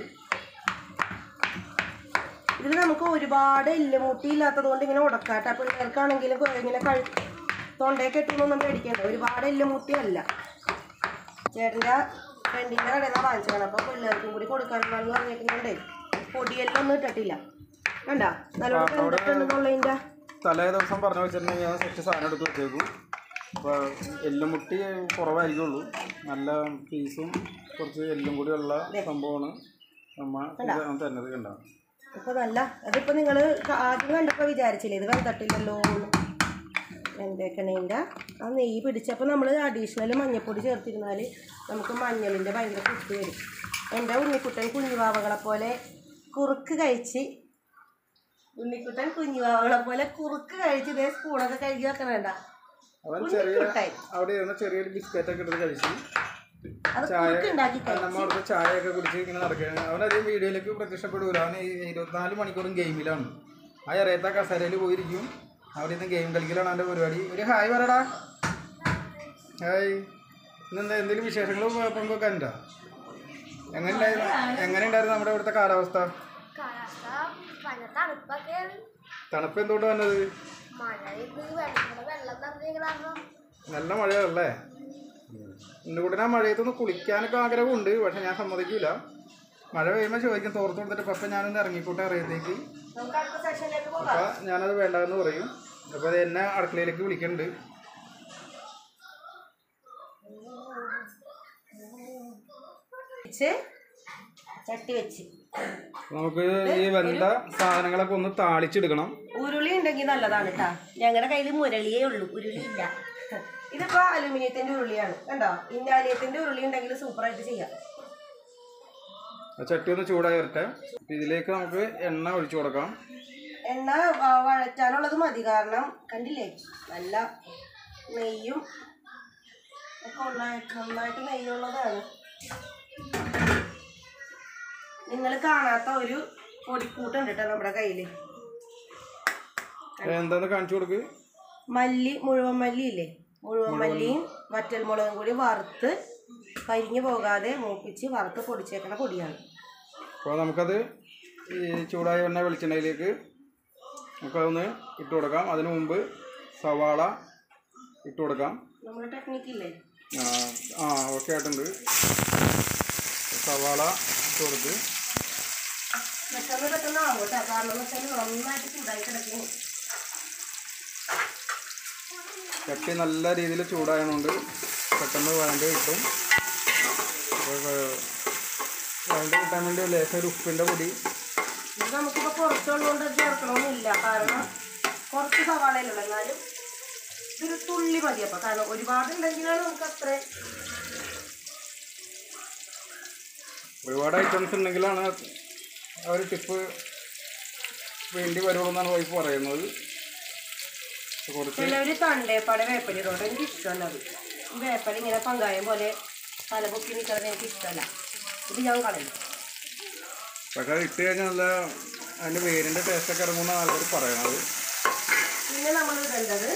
ഇതിൽ നമുക്ക് ഒരുപാട് എല്ലുമുട്ടി ഇല്ലാത്തത് കൊണ്ട് ഇങ്ങനെ ഉടക്കാട്ടെ പിള്ളേർക്കാണെങ്കിലും കൊ- ഇങ്ങനെ കഴി തൊണ്ടയെ കെട്ടിയൊന്നും പേടിക്കണ്ട ഒരുപാട് എല്ലുമുട്ടി അല്ല ചേട്ടൻ്റെ ഫ്രണ്ടിൻ്റെ കടയിൽ നിന്നാണ് വാങ്ങിച്ചതാണ് അപ്പോൾ പിള്ളേർക്കും കൂടി കൊടുക്കാനുള്ളതെന്ന് പറഞ്ഞിരിക്കുന്നുണ്ടേ പൊടിയെല്ലാം ഒന്നും ഇട്ടിട്ടില്ല കണ്ട നല്ലോണം കണ്ടിട്ടുണ്ടെന്നുള്ളതിൻ്റെ തലേ ദിവസം പറഞ്ഞു വെച്ചിട്ടുണ്ടെങ്കിൽ ഞാൻ സെറ്റ് സാധനം എടുത്ത് വെച്ചേക്കും അപ്പോൾ എല്ലുമുട്ടി കുറവായിരിക്കുള്ളൂ നല്ല പീസും കുറച്ച് എല്ലും കൂടി ഉള്ള സംഭവമാണ് നമ്മ ഇത് തന്നത് കണ്ട ഇപ്പോൾ നല്ല അതിപ്പോൾ നിങ്ങൾ ആദ്യം കണ്ടപ്പോൾ വിചാരിച്ചില്ലേ ഇത് വെന്തട്ടില്ലല്ലോ എന്ന് വെന്തേക്കണേൻ്റെ ആ നെയ്യ് പിടിച്ചപ്പോൾ നമ്മൾ അഡീഷണൽ മഞ്ഞൾപ്പൊടി ചേർത്തിരുന്നാൽ നമുക്ക് മഞ്ഞളിൻ്റെ ഭയങ്കര കുത്തി വരും എൻ്റെ ഉണ്ണിക്കുട്ടൻ കുഞ്ഞുവാവകളെ പോലെ കുറുക്ക് കഴിച്ച് ഉണ്ണിക്കുട്ടൻ കുഞ്ഞുവാവകളെ പോലെ കുറുക്ക് കഴിച്ച് ഇതേ സ്പൂണൊക്കെ കഴുകി വെക്കണ വേണ്ട അവൻ ചെറിയ ഉണ്ണിക്കുട്ടായി അവിടെ ഇരുന്ന് ചെറിയൊരു ബിസ്ക്കറ്റ് ഒക്കെ എടുത്ത് കഴിച്ചു അത് ചായ കുറുക്ക് ഉണ്ടാക്കി കഴിച്ചു നമ്മ അവിടുത്തെ ചായയൊക്കെ കുടിച്ച് ഇങ്ങനെ നടക്കുകയാണ് അവനധികം വീഡിയോയിലേക്ക് പ്രത്യക്ഷപ്പെടൂല അവൻ ഈ ഇരുപത്തിനാല് മണിക്കൂറും ഗെയിമിലാണ് ആ ഇറയത്ത കസേരയിൽ പോയിരിക്കും അവിടെ നിന്ന് ഗെയിം കളിക്കലാണ് അവൻ്റെ പരിപാടി ഒരു ഹായ് പറയടാ ഹായ് ഇന്നെന്താ എന്തെങ്കിലും വിശേഷങ്ങൾ പങ്കുവെക്കാനുണ്ടോ എങ്ങനെ ഉണ്ടായിരുന്നു എങ്ങനെ ഉണ്ടായിരുന്നു നമ്മുടെ ഇവിടുത്തെ കാലാവസ്ഥ കാലാവസ്ഥ ഭയങ്കര തണുപ്പൊക്കെയാണ് തണുപ്പ് എന്തുകൊണ്ട് വന്നത് മഴ ഇത് വെള്ളം വെള്ളം നിറഞ്ഞ കാരണം നല്ല മഴയല്ലേ ഇന്നുകൂടെ ആ മഴയത്തൊന്ന് കുളിക്കാനൊക്കെ ആഗ്രഹമുണ്ട് പക്ഷെ ഞാൻ സമ്മതിക്കില്ല മഴ പെയ്യുമ്പോൾ ചോദിക്കും തോർത്ത് കൊടുത്തിട്ട് പപ്പ ഞാനൊന്ന് ഇറങ്ങിക്കോട്ടെ അറിയത്തേക്ക് നമുക്ക് അടുത്ത സെഷനിലേക്ക് പോകാം അപ്പം ഞാനത് വേണ്ടെന്ന് പറയും അപ്പോൾ അത് എന്നെ അടുക്കളയിലേക്ക് വിളിക്കുന്നുണ്ട് വെച്ച് ചട്ടി വെച്ച് നമുക്ക് ഈ വെന്ത സാധനങ്ങളൊക്കെ ഒന്ന് താളിച്ചെടുക്കണം ഉരുളി ഉണ്ടെങ്കിൽ നല്ലതാണ് കേട്ടാ ഞങ്ങളുടെ കയ്യിൽ മുരളിയേ ഉള്ളൂ ഉരുളി ഇല്ല ഇതിപ്പോ അലുമിനിയത്തിന്റെ ഉരുളിയാണ് കണ്ടോ ഇന്നാലിയത്തിന്റെ ഉരുളി ഉണ്ടെങ്കിൽ സൂപ്പറായിട്ട് ചെയ്യാം ആ ചട്ടി ഒന്ന് ചൂടായി വരട്ടെ ഇതിലേക്ക് നമുക്ക് എണ്ണ ഒഴിച്ചു കൊടുക്കാം എണ്ണ വ- വഴറ്റാനുള്ളത് മതി കാരണം കണ്ടില്ലേ നല്ല നെയ്യും ഒക്കെ ഉള്ളതായിട്ട് നന്നായിട്ട് നെയ്യുള്ളതാണ് നിങ്ങൾ കാണാത്ത ഒരു പൊടിക്കൂട്ടുണ്ട് കേട്ടോ നമ്മുടെ കയ്യിൽ എന്താന്ന് കാണിച്ചു കൊടുക്ക് മല്ലി മുഴുവൻ മല്ലി ഇല്ലേ മുഴുവൻ മല്ലിയും വറ്റൽമുളകും കൂടി വറുത്ത് കരിഞ്ഞു പോകാതെ മൂപ്പിച്ച് വറുത്ത് പൊടിച്ചേക്കണ പൊടിയാണ് അപ്പോൾ നമുക്കത് ഈ ചൂടായി വന്ന വെളിച്ചെണ്ണയിലേക്ക് നമുക്കതൊന്ന് ഇട്ട് കൊടുക്കാം അതിനു മുമ്പ് സവാള ഇട്ട് കൊടുക്കാം നമ്മുടെ ടെക്നിക്ക് ഇല്ലേ ആ, ആ ഓക്കെ ആയിട്ടുണ്ട് സവാള ഇട്ട് കൊടുത്ത് പെട്ടെന്ന് പെട്ടെന്ന് ആവും കേട്ടോ കാരണം എന്ന് വെച്ചാൽ നന്നായിട്ട് ചൂടായി കിടക്കുന്നു ചട്ടി നല്ല രീതിയിൽ ചൂടായതുകൊണ്ട് പെട്ടെന്ന് വഴണ്ട് കിട്ടും അപ്പോൾ വഴണ്ട് കിട്ടാൻ വേണ്ടി ലേശം ഒരു ഉപ്പിൻ്റെ പൊടി ഇത് നമുക്കിപ്പോൾ കുറച്ചുള്ളതുകൊണ്ട് ചേർക്കണമെന്നില്ല കാരണം കുറച്ച് സവാളയിലുള്ള എന്നാലും ഇതൊരു തുള്ളി മതി അപ്പം കാരണം ഒരുപാട് ഉണ്ടെങ്കിലാണ് നമുക്ക് അത്ര ഒരുപാട് ഐറ്റംസ് ഉണ്ടെങ്കിലാണ് ആ ഒരു ടിപ്പ് വേണ്ടി വരുള്ളൂ എന്നാണ് വൈഫ് പറയുന്നത് അപ്പോൾ കുറച്ച് ചിലവർ തണ്ടേപ്പാടെ വേപ്പലി ഇടുന്നുണ്ട് എനിക്ക് ഇഷ്ടമല്ല അത് ഈ വേപ്പലി ഇങ്ങനെ പങ്കായം പോലെ തലപൊക്കി നിൽക്കുന്നത് എനിക്ക് ഇഷ്ടമല്ല ഇത് ഞാൻ കളയും പക്ഷേ അത് ഇട്ട് കഴിഞ്ഞാൽ നല്ല അതിൻ്റെ വേരിൻ്റെ ടേസ്റ്റൊക്കെ ഇറങ്ങുന്ന ആൾക്കാർ പറയണത് പിന്നെ നമ്മൾ ഇടേണ്ടത്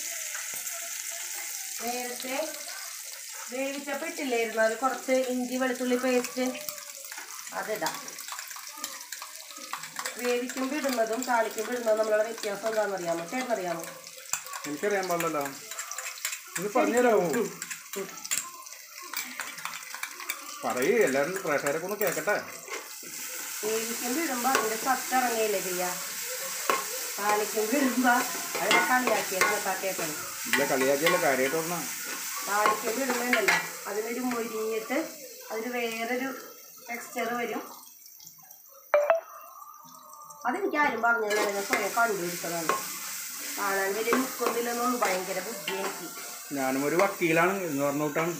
നേരത്തെ വേവിച്ചപ്പോൾ ഇട്ടില്ലായിരുന്നു അത് കുറച്ച് ഇഞ്ചി വെളുത്തുള്ളി പേസ്റ്റ് അതിടാം വേവിക്കുമ്പോൾ ഇടുന്നതും താളിക്കുമ്പോൾ ഇടുന്നതും നമ്മളുടെ വ്യത്യാസം എന്താണെന്ന് അറിയാമോ ചേട്ടനറിയാമോ എനിക്കറിയാൻ പാടില്ലല്ലോ ഇത് പറഞ്ഞുതരാമോ പറയൂ എല്ലാവരും പ്രേക്ഷകരൊക്കെ ഒന്ന് കേൾക്കട്ടെ വേവിക്കുമ്പോൾ ഇടുമ്പോൾ അതിൻ്റെ സത്ത് ഇറങ്ങിയില്ലേ ചെയ്യുക താളിക്കുമ്പോൾ ഇടുമ്പോൾ അതിനെ കളിയാക്കിയത് കണക്കാക്കിയേക്കണം ഇല്ല കളിയാക്കിയല്ല കാര്യമായിട്ട് പറഞ്ഞാൽ താളിക്കുമ്പോൾ ഇടുമ്പോണ്ടല്ലോ അതിനൊരു മൊരിഞ്ഞിട്ട് അതിന് വേറൊരു ടെക്സ്ചർ വരും അതെനിക്ക് ആരും പറഞ്ഞതല്ല ഞാൻ സ്വയം കണ്ടുപിടിച്ചതാണ് കാണാൻ വലിയ ലുക്കൊന്നില്ലെന്നൊന്നും ഭയങ്കര ബുദ്ധി എനിക്ക് ഞാനും ഒരു വക്കീലാണ് എന്ന് പറഞ്ഞിട്ടാണ്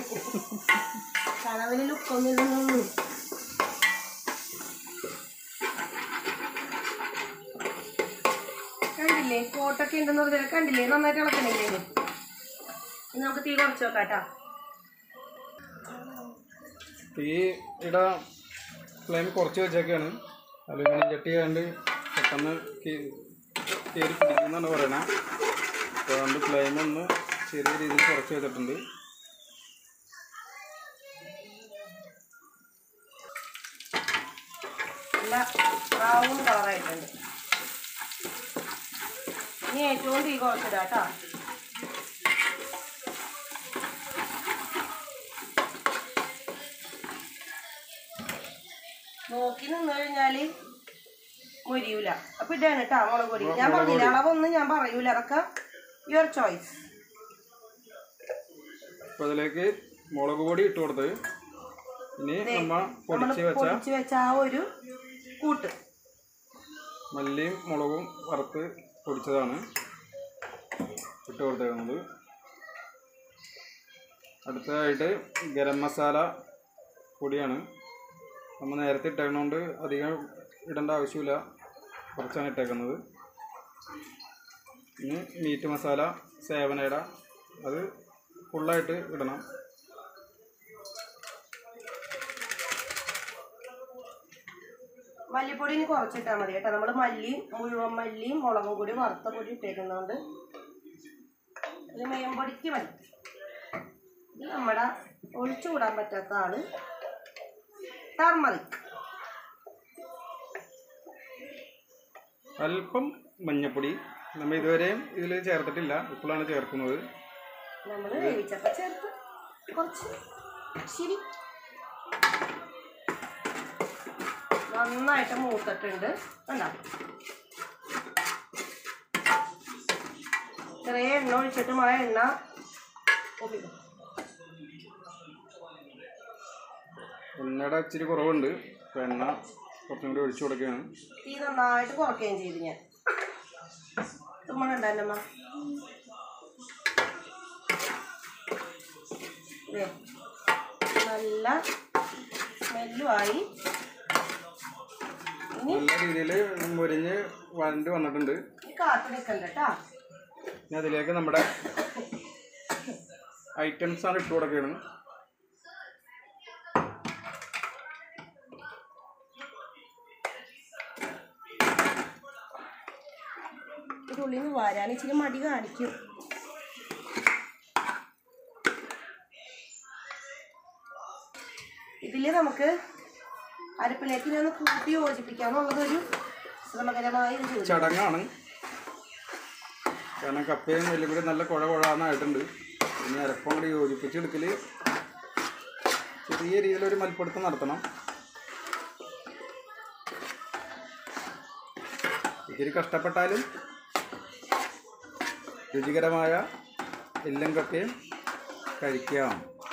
കാണാൻ വലിയ ലുക്കൊന്നില്ലെന്നൊന്നും കണ്ടില്ലേ കോട്ടൊക്കെ ഉണ്ടെന്ന് പറഞ്ഞാൽ കണ്ടില്ലേ നന്നായിട്ട് ഇളക്കണില്ലേ ഇത്? ഇനി നമുക്ക് തീ കുറച്ച് വെക്കാം കേട്ടോ ഈ ഇട ഫ്ലെയിം കുറച്ച് വെച്ചേക്കാണ് അലുമിനിയം ചട്ടി കണ്ട് പെട്ടെന്ന് കീറി പിടിക്കുന്നാണ് പറയണേ അപ്പോൾ അതുകൊണ്ട് ഫ്ലെയിം ഒന്ന് ചെറിയ രീതിയിൽ കുറച്ച് വെച്ചിട്ടുണ്ട് നല്ല ബ്രൗൺ കളറായിട്ടുണ്ട് ഇനി ഏറ്റവും തീ കുറച്ചിടാം കേട്ടോ നോക്കി നിന്ന് കഴിഞ്ഞാല് മുരിയൂല അപ്പൊ ഇതാണ് കേട്ടോ മുളക് പൊടി ഞാൻ പറഞ്ഞില്ല അളവൊന്നും ഞാൻ പറയൂല അതൊക്കെ യുവർ ചോയ്സ് അപ്പോൾ അതിലേക്ക് മുളക് പൊടി ഇട്ട് കൊടുത്ത് ഇനി നമ്മ നമ്മൾ പൊടിച്ച് വെച്ച പൊടിച്ച് വെച്ച ആ ഒരു കൂട്ട് മല്ലിയും മുളകും വറുത്ത് പൊടിച്ചതാണ് ഇട്ട് കൊടുത്തേക്കുന്നത് അടുത്തതായിട്ട് ഗരം മസാല പൊടിയാണ് നമ്മൾ നേരത്തെ ഇട്ടേക്കണോണ്ട് അധികം ഇടേണ്ട ആവശ്യമില്ല കുറച്ചാണ് ഇട്ടേക്കുന്നത് ഇനി മീറ്റ് മസാല സേവനയുടെ അത് ഫുള്ളായിട്ട് ഇടണം മല്ലിപ്പൊടി ഇനി കുറച്ചിട്ടാൽ മതി കേട്ടോ നമ്മൾ മല്ലിയും മുഴുവൻ മല്ലിയും മുളകും കൂടി വറുത്ത പൊടി ഇട്ടേക്കുന്നതുകൊണ്ട് ഇത് മേമ്പൊടിക്ക് മതി ഇത് നമ്മുടെ ഒഴിച്ചുകൂടാൻ പറ്റാത്ത ആള് ടർമറിക് അല്പം മഞ്ഞപ്പൊടി നമ്മൾ ഇതുവരെയും ഇതിൽ ചേർത്തിട്ടില്ല ഇപ്പോഴാണ് ചേർക്കുന്നത് നമ്മൾ വേവിച്ചപ്പോൾ ചേർത്ത് കുറച്ച് ശരി നന്നായിട്ട് മൂത്തിട്ടുണ്ട് കണ്ടോ ചെറിയ എണ്ണ ഒഴിച്ചിട്ട് മഴ എണ്ണ ഒപ്പിക്കും എണ്ണയുടെ ഇച്ചിരി കുറവുണ്ട് അപ്പോൾ എണ്ണ കുറച്ചും കൂടി ഒഴിച്ചു കൊടുക്കുകയാണ് തീ നന്നായിട്ട് കുറയ്ക്കുകയും ചെയ്തു ഞാൻ തുമ്മണുണ്ടോ എൻ്റെ അമ്മ ദേ, നല്ല സ്മെല്ലുമായി ഇനി നല്ല രീതിയിൽ മുരിഞ്ഞ് വരണ്ട് വന്നിട്ടുണ്ട് ഈ കാത്തു നിൽക്കണ്ട കേട്ടാ ഇനി അതിലേക്ക് നമ്മുടെ ഐറ്റംസ് ആണ് ഇട്ട് കൊടുക്കുകയാണ് ഇതിൻ്റെ ഉള്ളിൽ നിന്ന് വരാൻ ഇച്ചിരി മടി കാണിക്കും ഇതിൽ നമുക്ക് അരപ്പിലേക്ക് ഇനി ഒന്ന് കൂട്ടി യോജിപ്പിക്കാന്നുള്ളതൊരു ശ്രമകരമായ ഒരു ജോലി ചടങ്ങാണ് കാരണം കപ്പയും എല്ലാം കൂടി നല്ല കുഴ കുഴാന്നായിട്ടുണ്ട് ഇനി അരപ്പം കൂടി യോജിപ്പിച്ചെടുക്കൽ ചെറിയ രീതിയിലൊരു മൽപ്പിടുത്തം നടത്തണം ഇത്തിരി കഷ്ടപ്പെട്ടാലും രുചികരമായ എല്ലാം കപ്പയും കഴിക്കാം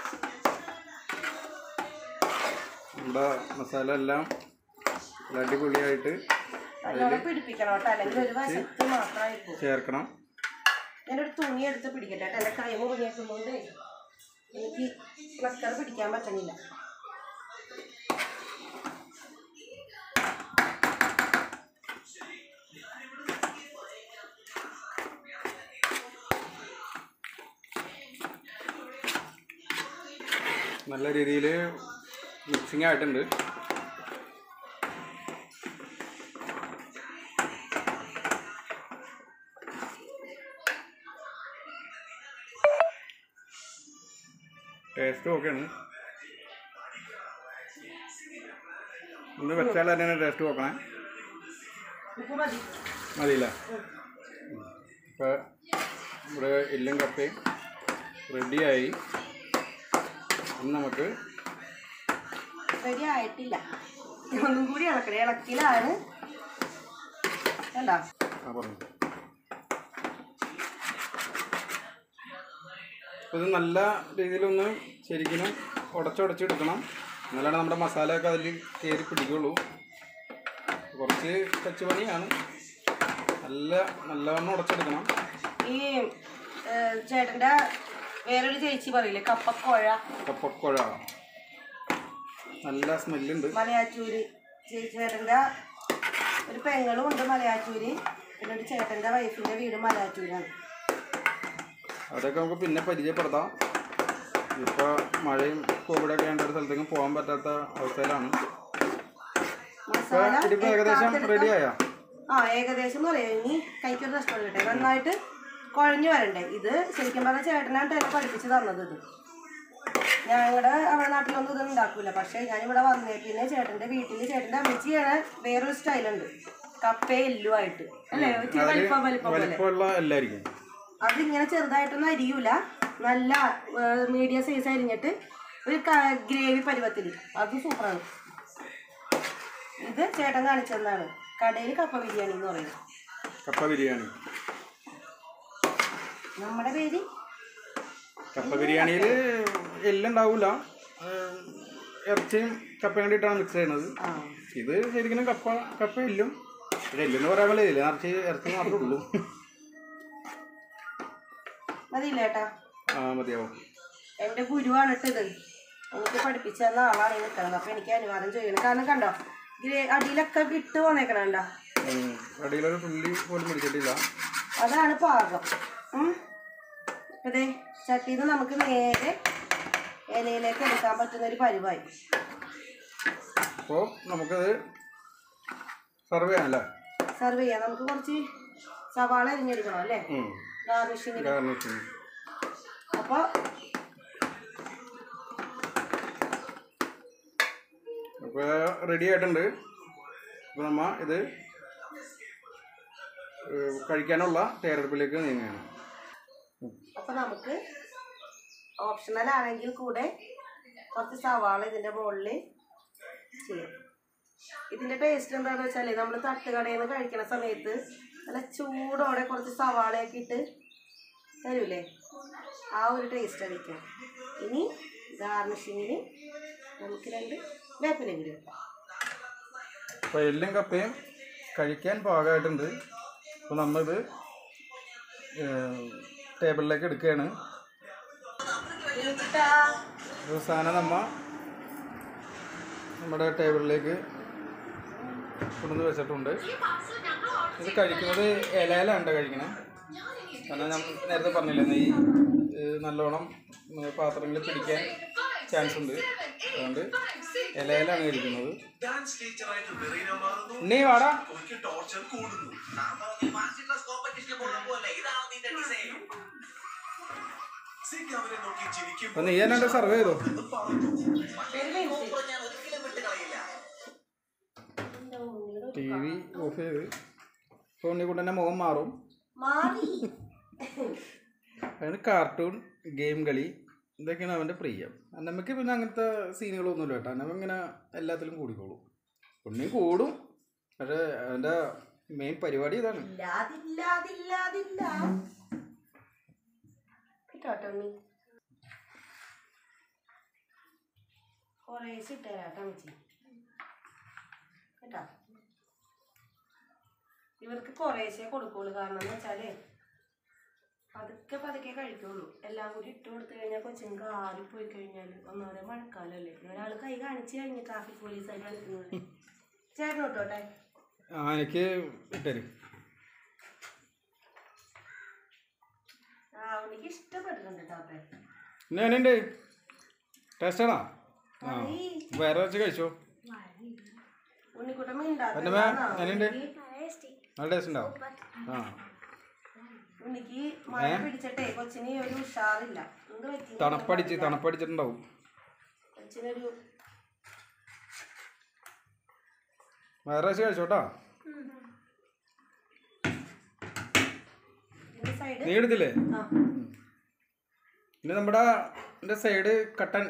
നമ്മുടെ മസാല എല്ലാം നല്ല അടിപൊളിയായിട്ട് നല്ലോണം പിടിപ്പിക്കണം കേട്ടോ അല്ലെങ്കിൽ ഒരു വശത്ത് മാത്രമായി പോകും ചേർക്കണം ഞാനൊരു തുണി എടുത്ത് പിടിക്കട്ടെ കേട്ടോ എൻ്റെ കൈ മുറിഞ്ഞേക്കുന്നതുകൊണ്ട് എനിക്ക് ക്ലക്കർ പിടിക്കാൻ പറ്റണില്ല നല്ല രീതിയിൽ മിക്സിങ് ആയിട്ടുണ്ട് ടേസ്റ്റും ഓക്കെയാണ് ഒന്ന് വെച്ചാൽ തന്നെയാണ് ടേസ്റ്റ് നോക്കണേ ഉപ്പ് മതി മതിയില്ല ഇപ്പോൾ ഇവിടെ എല്ലും കപ്പയും റെഡിയായി ഇനി നമുക്ക് റെഡി ആയിട്ടില്ല ഒന്നും കൂടി ഇളക്കണേ ഇളക്കിലാണ് കണ്ടോ ആ പറഞ്ഞു ഇത് നല്ല രീതിയിലൊന്ന് ശരിക്കും ഉടച്ചുടച്ചെടുക്കണം എന്നാലാണ് നമ്മുടെ മസാലയൊക്കെ അതിൽ കയറി പിടിക്കുള്ളൂ കുറച്ച് കച്ചുപണിയാണ് നല്ല നല്ലവണ്ണം ഉടച്ചെടുക്കണം ഈ ഏഹ്, ചേട്ടൻ്റെ വേറൊരു ചേച്ചി പറയില്ലേ കപ്പക്കോഴ കപ്പക്കുഴ നല്ല സ്മെല്ലുണ്ട് മലയാറ്റൂര് ചേച്ചി ചേട്ടൻ്റെ ഒരു പെങ്ങളും ഉണ്ട് മലയാറ്റൂര് പിന്നെ ഒരു ചേട്ടൻ്റെ വൈഫിൻ്റെ വീട് മലയാറ്റൂരാണ് അതൊക്കെ നമുക്ക് പിന്നെ പരിചയപ്പെടുത്താം ഇപ്പോൾ മഴയും കോവിഡൊക്കെ ആയതുകൊണ്ട് ഒരു സ്ഥലത്തേക്ക് പോകാൻ പറ്റാത്ത അവസ്ഥയിലാണ് ഇപ്പോൾ മസാല ഇതിപ്പോൾ ഏകദേശം എത്താത്തെടുത്ത- റെഡിയായോ ആ ഏകദേശം എന്ന് പറയാം ഇനി കൈക്കൊരു നഷ്ടം കിട്ടെ നന്നായിട്ട് കുഴഞ്ഞു വരണ്ടേ ഇത് ശരിക്കും പറഞ്ഞാൽ ചേട്ടനായിട്ട് എന്നെ പഠിപ്പിച്ച് തന്നത് ഇത് ഞങ്ങളുടെ അവിടെ നാട്ടിലൊന്നും ഇത് ഉണ്ടാക്കൂല പക്ഷേ ഞാനിവിടെ വന്നേപ്പിന്നെ ചേട്ടൻ്റെ വീട്ടിൽ ചേട്ടൻ്റെ അമ്മച്ചിയാണ് വേറൊരു സ്റ്റൈലുണ്ട് കപ്പ എല്ലുമായിട്ട് അല്ലേ ഇച്ചിരി അതിൽ വലിപ്പം വലിപ്പം പോലെ വലിപ്പമുള്ള എല്ലായിരിക്കും അതിങ്ങനെ ചെറുതായിട്ടൊന്നും അരിയൂല നല്ല മീഡിയം സൈസ് അരിഞ്ഞിട്ട് ഒരു ഗ്രേവി പരുവത്തിൽ അത് സൂപ്പറാണ് ഇത് ചേട്ടൻ കാണിച്ചതാണ് കടയിൽ കപ്പ ബിരിയാണി എന്ന് പറയുന്നത് കപ്പ ബിരിയാണി നമ്മുടെ പേര് കപ്പ ബിരിയാണിയിൽ എല്ലുണ്ടാവില്ല ഇറച്ചിയും കപ്പയും കൂടിയിട്ടാണ് മിക്സ് ചെയ്യുന്നത് ആ ഇത് ശരിക്കും കപ്പ കപ്പ എല്ലും പിന്നെ എല്ലെന്ന് പറയാൻ പോലെ ഇല്ല ഇറച്ചി ഇറച്ചി മാത്രമേ ഉള്ളൂ മതിയില്ല ഏട്ടാ ആ മതിയാവും എൻ്റെ ഗുരുവാണ് ഇട്ടത് എനിക്ക് പഠിപ്പിച്ച തന്ന ആളാണ് ഈ നിൽക്കുന്നത് അപ്പോൾ എനിക്ക് അനുവാദം ചെയ്യണം കാരണം കണ്ടോ ഗ്രേ അടിയിലൊക്കെ ഇട്ട് വന്നേക്കണം കണ്ടോ ഉം. അടിയിലൊരു തുള്ളി പോലും പിടിച്ചിട്ടില്ല അതാണ് പാകം ഉം. ഇപ്പൊ ദേ ചട്ടിയിൽ നിന്ന് നമുക്ക് നേരെ ഇലയിലേക്ക് എടുക്കാൻ പറ്റുന്ന ഒരു പരിവായി അപ്പോൾ നമുക്കത് സെർവ് ചെയ്യാമല്ലേ സെർവ് ചെയ്യാം നമുക്ക് കുറച്ച് സവാള അരിഞ്ഞെടുക്കണം അല്ലേ ഉം. ഗാർണിഷിങ്ങിന് ഗാർണിഷിങ് അപ്പോൾ അപ്പോൾ റെഡി ആയിട്ടുണ്ട് അപ്പോൾ നമ്മ ഇത് ഏഹ്, കഴിക്കാനുള്ള തയ്യാറെടുപ്പിലേക്ക് നീങ്ങുകയാണ് അപ്പോൾ നമുക്ക് ഓപ്ഷണൽ ആണെങ്കിൽ കൂടെ കുറച്ച് സവാള ഇതിൻ്റെ മുകളിൽ ചെയ്യാം ഇതിൻ്റെ ടേസ്റ്റ് എന്താണെന്ന് വെച്ചാൽ നമ്മൾ തട്ടുകടയിൽ നിന്ന് കഴിക്കണ സമയത്ത് നല്ല ചൂടോടെ കുറച്ച് സവാളയൊക്കെ ഇട്ട് തരൂലേ ആ ഒരു ടേസ്റ്റ് അടിക്കാം ഇനി ഗാർണിഷിങ്ങിന് നമുക്ക് രണ്ട് വേപ്പിലും കൂടി വെക്കാം അപ്പോൾ എല്ലും കപ്പയും കഴിക്കാൻ പാകമായിട്ടുണ്ട് അപ്പോൾ നമ്മളിത് ഏഹ്, ടേബിളിലേക്ക് എടുക്കുകയാണ് ഒരു സാധനം നമ്മ നമ്മുടെ ടേബിളിലേക്ക് കൊണ്ടുവന്ന് വെച്ചിട്ടുണ്ട് ഇത് കഴിക്കുന്നത് ഇലയിലാണ് കഴിക്കണേ കാരണം ഞാൻ നേരത്തെ പറഞ്ഞില്ലേ ഈ ഏഹ്, നല്ലോണം പാത്രങ്ങളിൽ പിടിക്കാൻ ചാൻസ് ഉണ്ട് അതുകൊണ്ട് ഇലയിലാണ് കഴിക്കുന്നത് ഡാൻസ് ടീച്ചറായിട്ട് മെറീന മാറുന്നു നീ വാടാ ഒരിക്കൽ ടോർച്ചർ കൂടുന്നു സിഗ് അവരെ നോക്കി ചിരിക്കും അപ്പൊ നീ എന്നെ സർവ് ചെയ്തോ എന്ന് പറഞ്ഞു എൻ്റെ ഉണ്ണിയുടെ ഒരു ടി വി ഓഫ് ചെയ്ത് ഇപ്പോൾ ഉണ്ണിക്കുട്ടൻ്റെ മുഖം മാറും മാറി അതിന് കാർട്ടൂൺ ഗെയിം കളി ഇതൊക്കെയാണ് അവൻ്റെ പ്രിയം അന്നമ്മയ്ക്ക് പിന്നെ അങ്ങനത്തെ സീനുകളൊന്നുമില്ല കേട്ടോ അന്നമ്മ ഇങ്ങനെ എല്ലാത്തിലും കൂടിക്കോളും ഉണ്ണി കൂടും പക്ഷേ അവൻ്റെ മെയിൻ പരിപാടി ഇതാണ് ഇല്ലാതില്ലാതില്ലാതില്ല കേട്ടോ ഉണ്ണി കുറേശ്ശെ ഇട്ടേരാട്ടോ അമ്മച്ചി കേട്ടോ ഇവർക്ക് കുറേശ്ശേ കൊടുക്കുള്ളൂ കാരണം എന്ന് വെച്ചാലേ പതുക്കെ പതുക്കെ കഴിക്കുള്ളൂ എല്ലാം കൂടി ഇട്ട് കൊടുത്തു കഴിഞ്ഞാൽ കൊച്ചിന് ആറിപ്പോയി കഴിഞ്ഞാൽ ഒന്നാമതെ മഴക്കാലമല്ലേ ഒരാൾ കൈ കാണിച്ച് കഴിഞ്ഞ് ട്രാഫിക് പോലീസായി കാണിക്കുന്നത് ചേട്ടൻ വിട്ടോട്ടെ ആ എനിക്ക് ഇട്ടരും ആ ഉണ്ണിക്ക് ഇഷ്ടപ്പെട്ടിട്ടുണ്ട് കേട്ടോ അപ്പേ ഇനി എന്നുണ്ട് ടേസ്റ്റാണോ ആ വേറെ വെച്ച് കഴിച്ചോ ഉണ്ണിക്കുട്ടൻ അന്നമ്മ എന്നുണ്ട് ടേസ്റ്റി നല്ല ടേസ്റ്റ് ഉണ്ടാവും ആ ഉണ്ണിക്ക് മഴ പിടിച്ചിട്ടേ കൊച്ചിന് ഒരു ഉഷാറില്ല എന്ത് പറ്റി തണുപ്പടിച്ച് തണുപ്പടിച്ചിട്ടുണ്ടാവും കൊച്ചിനൊരു വേറെ വെച്ച് കഴിച്ചോട്ടോ ഇതിന്റെ സൈഡ് നീ എടുത്തില്ലേ ആ ഇനി നമ്മുടെ എൻ്റെ സൈഡ് കട്ടൻ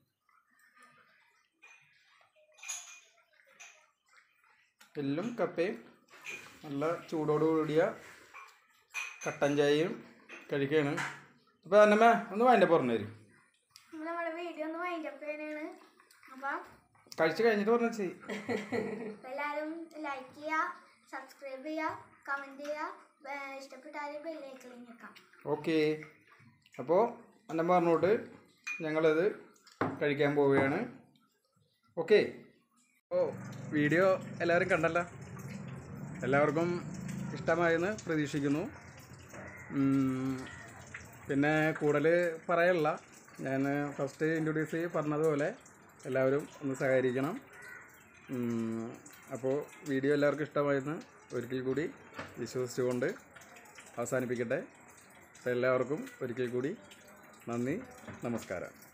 എല്ലും കപ്പയും നല്ല ചൂടോടുകൂടിയ കട്ടൻ ചായയും കഴിക്കുകയാണ് അപ്പോൾ അന്നമ്മ ഒന്ന് വാൻ്റെ പറഞ്ഞു തരും നമ്മൾ നമ്മുടെ വീഡിയോ ഒന്ന് വൈൻഡപ്പ് ചെയ്യാനാണ് അപ്പം കഴിച്ച് കഴിഞ്ഞിട്ട് പറഞ്ഞു ചെയ് എല്ലാവരും ലൈക്ക് ചെയ്യുക സബ്സ്ക്രൈബ് ചെയ്യുക കമൻറ്റ് ചെയ്യുക ഇഷ്ടപ്പെട്ടാലും ബെല്ലൈക്കലിൽ നിൽക്കാം ഓക്കെ അപ്പോൾ അന്നമ്മ പറഞ്ഞോട്ട് ഞങ്ങളിത് കഴിക്കാൻ പോവുകയാണ് ഓക്കെ ഓ വീഡിയോ എല്ലാവരും കണ്ടല്ലോ എല്ലാവർക്കും ഇഷ്ടമായെന്ന് പ്രതീക്ഷിക്കുന്നു ഉം, പിന്നെ കൂടുതൽ പറയല്ല ഞാൻ ഫസ്റ്റ് ഇൻട്രൊഡ്യൂസ് പറഞ്ഞതുപോലെ എല്ലാവരും ഒന്ന് സഹകരിക്കണം ഉം, അപ്പോൾ വീഡിയോ എല്ലാവർക്കും ഇഷ്ടമായെന്ന് ഒരിക്കൽ കൂടി വിശ്വസിച്ചുകൊണ്ട് അവസാനിപ്പിക്കട്ടെ അപ്പോൾ എല്ലാവർക്കും ഒരിക്കൽ കൂടി നന്ദി നമസ്കാരം